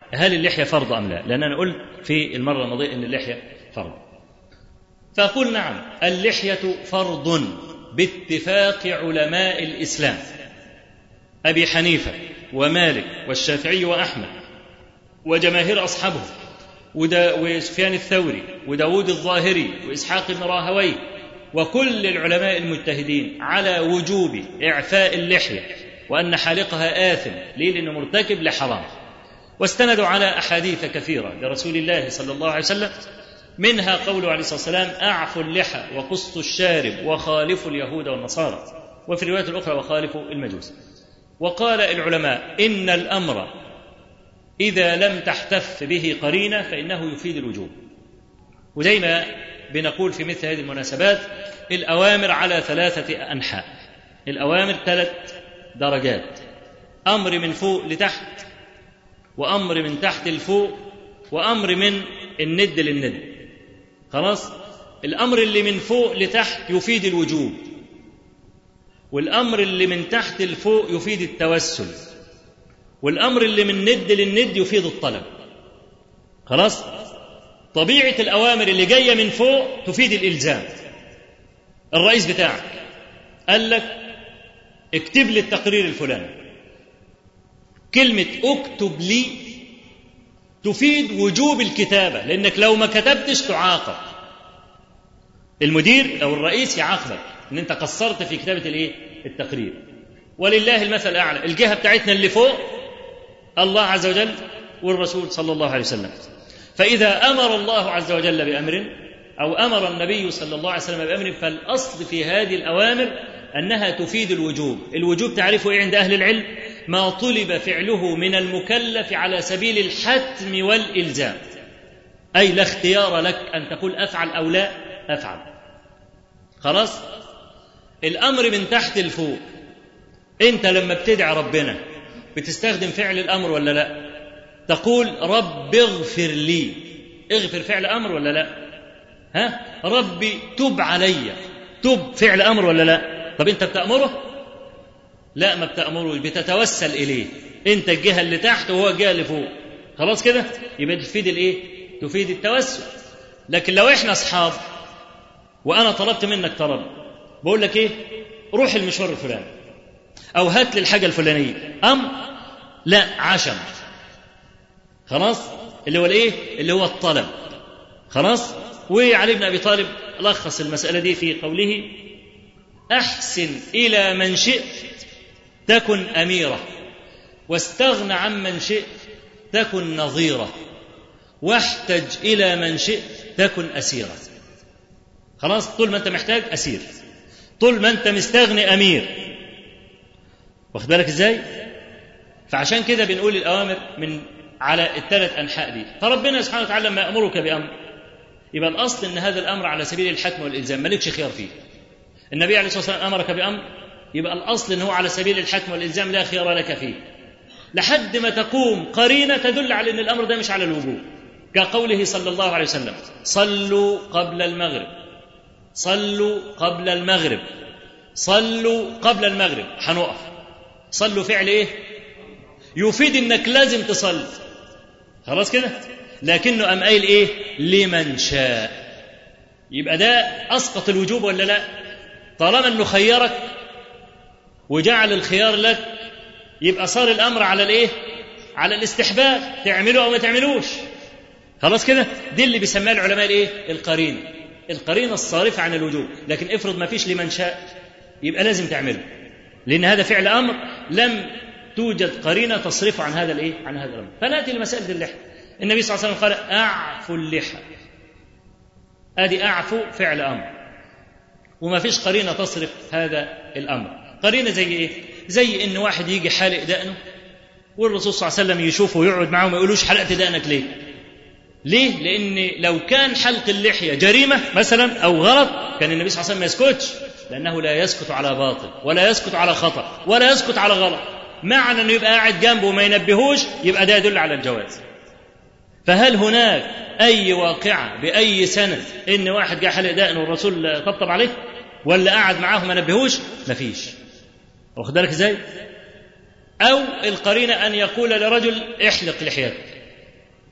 هل اللحية فرض أم لا لأن أنا قلت في المرة الماضية أن اللحية فرض فأقول نعم اللحية فرض باتفاق علماء الإسلام أبي حنيفة ومالك والشافعي وأحمد وجماهير أصحابه وسفيان الثوري وداود الظاهري وإسحاق بن راهويه وكل العلماء المجتهدين على وجوب إعفاء اللحية وأن حالقها آثم ليه لأنه مرتكب لحرام واستندوا على أحاديث كثيرة لرسول الله صلى الله عليه وسلم منها قوله عليه الصلاة والسلام أعفوا اللحى وقصوا الشارب وخالفوا اليهود والنصارى وفي الرواية الأخرى وخالفوا المجوس وقال العلماء إن الأمر إذا لم تحتف به قرينة فإنه يفيد الوجوب وزي ما بنقول في مثل هذه المناسبات الأوامر على ثلاثة أنحاء الأوامر ثلاث درجات أمر من فوق لتحت وأمر من تحت لفوق وأمر من الند للند خلاص الأمر اللي من فوق لتحت يفيد الوجوب والأمر اللي من تحت لفوق يفيد التوسل والأمر اللي من ند للند يفيد الطلب خلاص طبيعة الأوامر اللي جاية من فوق تفيد الإلزام الرئيس بتاعك قال لك اكتب لي التقرير الفلاني كلمة اكتب لي تفيد وجوب الكتابة لأنك لو ما كتبتش تعاقب المدير أو الرئيس يعاقبك إن أنت قصرت في كتابة الإيه؟ التقرير ولله المثل الأعلى الجهة بتاعتنا اللي فوق الله عز وجل والرسول صلى الله عليه وسلم فإذا أمر الله عز وجل بأمر أو أمر النبي صلى الله عليه وسلم بأمر فالأصل في هذه الأوامر أنها تفيد الوجوب الوجوب تعرفه إيه عند أهل العلم ما طلب فعله من المكلف على سبيل الحتم والإلزام أي لا اختيار لك أن تقول أفعل أو لا أفعل خلاص الأمر من تحت لفوق أنت لما بتدعي ربنا بتستخدم فعل الأمر ولا لا تقول رب اغفر لي اغفر فعل أمر ولا لا ها ربي تب علي تب فعل أمر ولا لا طب أنت بتأمره لا ما بتأمره بتتوسل إليه أنت الجهة اللي تحت وهو الجهة اللي فوق خلاص كده يبقى تفيد الإيه تفيد التوسل لكن لو إحنا أصحاب وأنا طلبت منك طلب بقول لك إيه روح المشوار الفلاني أو هات لي الحاجة الفلانية أم لا عشم خلاص اللي هو الايه اللي هو الطلب خلاص وعلي بن ابي طالب لخص المساله دي في قوله احسن الى من شئت تكن اميره واستغن عمن شئت تكن نظيره واحتج الى من شئت تكن اسيرا خلاص طول ما انت محتاج اسير طول ما انت مستغني امير واخد بالك ازاي فعشان كده بنقول الاوامر من على الثلاث انحاء دي فربنا سبحانه وتعالى لما يامرك بامر يبقى الاصل ان هذا الامر على سبيل الحتم والالزام مالكش خيار فيه النبي عليه الصلاه والسلام امرك بامر يبقى الاصل ان هو على سبيل الحتم والالزام لا خيار لك فيه لحد ما تقوم قرينه تدل على ان الامر ده مش على الوجوب كقوله صلى الله عليه وسلم صلوا قبل المغرب صلوا قبل المغرب صلوا قبل المغرب هنقف صلوا فعل ايه يفيد انك لازم تصلي خلاص كده لكنه قام قايل ايه لمن شاء يبقى ده اسقط الوجوب ولا لا طالما انه خيرك وجعل الخيار لك يبقى صار الامر على الايه على الاستحباب تعمله او ما تعملوش خلاص كده دي اللي بيسميها العلماء الايه القرينه القرينه الصارفه عن الوجوب لكن افرض ما فيش لمن شاء يبقى لازم تعمله لان هذا فعل امر لم توجد قرينه تصرفه عن هذا الايه عن هذا الامر فناتي لمساله اللحى النبي صلى الله عليه وسلم قال اعفوا اللحى ادي اعفو فعل امر وما فيش قرينه تصرف هذا الامر قرينه زي ايه زي ان واحد يجي حالق دقنه والرسول صلى الله عليه وسلم يشوفه ويقعد معاه وما يقولوش حلقت دقنك ليه ليه لان لو كان حلق اللحيه جريمه مثلا او غلط كان النبي صلى الله عليه وسلم ما يسكتش لانه لا يسكت على باطل ولا يسكت على خطا ولا يسكت على غلط معنى انه يبقى قاعد جنبه وما ينبهوش يبقى ده يدل على الجواز فهل هناك اي واقعه باي سند ان واحد جه حلق دقن والرسول طبطب عليه ولا قعد معاه ما نبهوش مفيش واخد بالك ازاي او القرينه ان يقول لرجل احلق لحيتك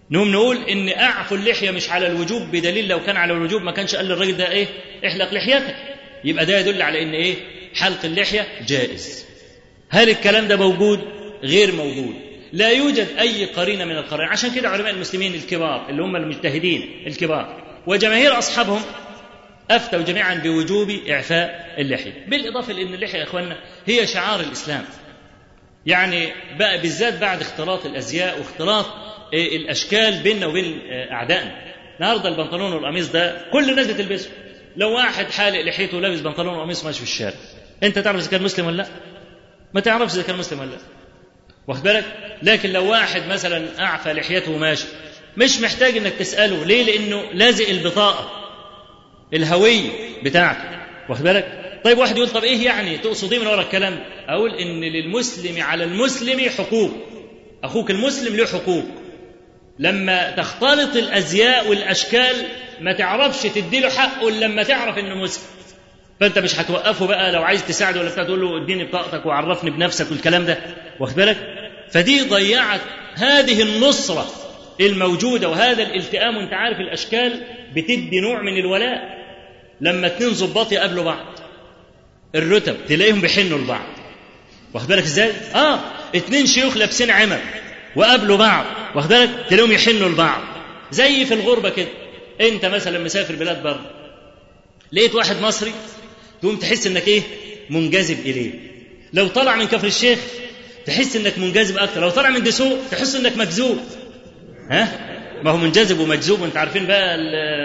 نقوم نقول ان اعفو اللحيه مش على الوجوب بدليل لو كان على الوجوب ما كانش قال للراجل ده ايه احلق لحيتك يبقى ده يدل على ان ايه حلق اللحيه جائز هل الكلام ده موجود غير موجود لا يوجد اي قرينه من القرائن عشان كده علماء المسلمين الكبار اللي هم المجتهدين الكبار وجماهير اصحابهم افتوا جميعا بوجوب اعفاء اللحيه بالاضافه لان اللحيه يا اخواننا هي شعار الاسلام يعني بقى بالذات بعد اختلاط الازياء واختلاط الاشكال بيننا وبين اعدائنا النهارده البنطلون والقميص ده كل الناس بتلبسه لو واحد حالق لحيته ولابس بنطلون وقميص ماشي في الشارع انت تعرف اذا كان مسلم ولا لا ما تعرفش اذا كان مسلم ولا لا واخد بالك لكن لو واحد مثلا اعفى لحيته وماشي مش محتاج انك تساله ليه لانه لازق البطاقه الهويه بتاعته واخد بالك طيب واحد يقول طب ايه يعني تقصد ايه من ورا الكلام اقول ان للمسلم على المسلم حقوق اخوك المسلم له حقوق لما تختلط الازياء والاشكال ما تعرفش تديله حقه الا لما تعرف انه مسلم فانت مش هتوقفه بقى لو عايز تساعده ولا بتاع تقول له اديني بطاقتك وعرفني بنفسك والكلام ده واخد بالك فدي ضيعت هذه النصره الموجوده وهذا الالتئام وانت عارف الاشكال بتدي نوع من الولاء لما اتنين ظباط يقابلوا بعض الرتب تلاقيهم بيحنوا لبعض واخد بالك ازاي؟ اه اتنين شيوخ لابسين عمم وقابلوا بعض واخد بالك تلاقيهم يحنوا لبعض زي في الغربه كده انت مثلا مسافر بلاد بره لقيت واحد مصري تقوم تحس انك ايه منجذب اليه لو طلع من كفر الشيخ تحس انك منجذب اكتر لو طلع من دسوق تحس انك مجذوب ها ما هو منجذب ومجذوب وانت عارفين بقى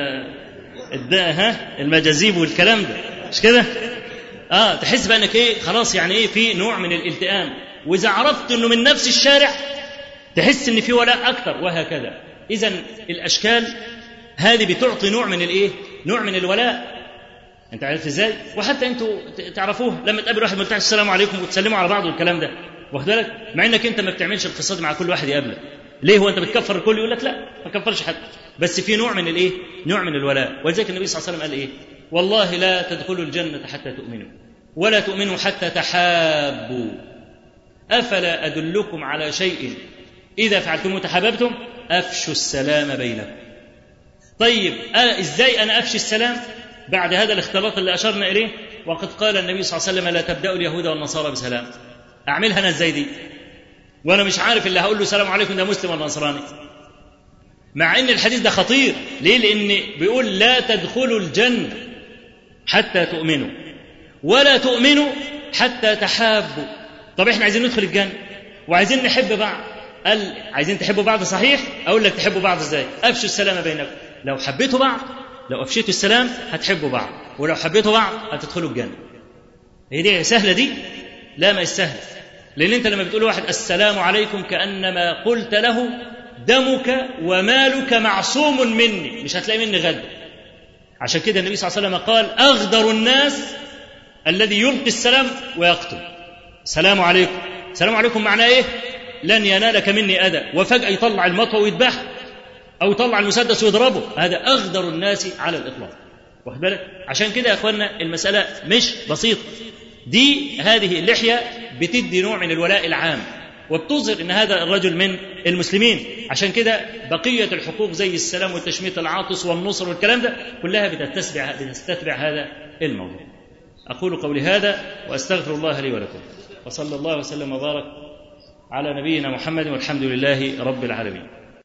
الدا ها المجاذيب والكلام ده مش كده اه تحس بقى انك ايه خلاص يعني ايه في نوع من الالتئام واذا عرفت انه من نفس الشارع تحس ان في ولاء اكثر وهكذا اذا الاشكال هذه بتعطي نوع من الايه نوع من الولاء انت عارف ازاي وحتى انتوا تعرفوه لما تقابل واحد ملتحي السلام عليكم وتسلموا على بعض والكلام ده واخد بالك مع انك انت ما بتعملش القصه مع كل واحد يقابلك ليه هو انت بتكفر الكل يقول لك لا ما كفرش حد بس في نوع من الايه نوع من الولاء ولذلك النبي صلى الله عليه وسلم قال ايه والله لا تدخلوا الجنه حتى تؤمنوا ولا تؤمنوا حتى تحابوا افلا ادلكم على شيء اذا فعلتم تحاببتم افشوا السلام بينكم طيب أنا ازاي انا افشي السلام بعد هذا الاختلاط اللي اشرنا اليه وقد قال النبي صلى الله عليه وسلم لا تبداوا اليهود والنصارى بسلام اعملها انا ازاي دي وانا مش عارف اللي هقول له السلام عليكم ده مسلم ولا نصراني مع ان الحديث ده خطير ليه لان بيقول لا تدخلوا الجنه حتى تؤمنوا ولا تؤمنوا حتى تحابوا طب احنا عايزين ندخل الجنه وعايزين نحب بعض قال عايزين تحبوا بعض صحيح اقول لك تحبوا بعض ازاي افشوا السلام بينكم لو حبيتوا بعض لو افشيتوا السلام هتحبوا بعض ولو حبيتوا بعض هتدخلوا الجنه هي دي سهله دي لا ما سهله لان انت لما بتقول واحد السلام عليكم كانما قلت له دمك ومالك معصوم مني مش هتلاقي مني غد عشان كده النبي صلى الله عليه وسلم قال اغدر الناس الذي يلقي السلام ويقتل السلام عليكم السلام عليكم معناه ايه لن ينالك مني اذى وفجاه يطلع المطوى ويذبحك او يطلع المسدس ويضربه هذا اغدر الناس على الاطلاق واخد بالك عشان كده يا اخوانا المساله مش بسيطه دي هذه اللحيه بتدي نوع من الولاء العام وبتظهر ان هذا الرجل من المسلمين عشان كده بقيه الحقوق زي السلام والتشميت العاطس والنصر والكلام ده كلها بتتبع بتتبع هذا الموضوع اقول قولي هذا واستغفر الله لي ولكم وصلى الله وسلم وبارك على نبينا محمد والحمد لله رب العالمين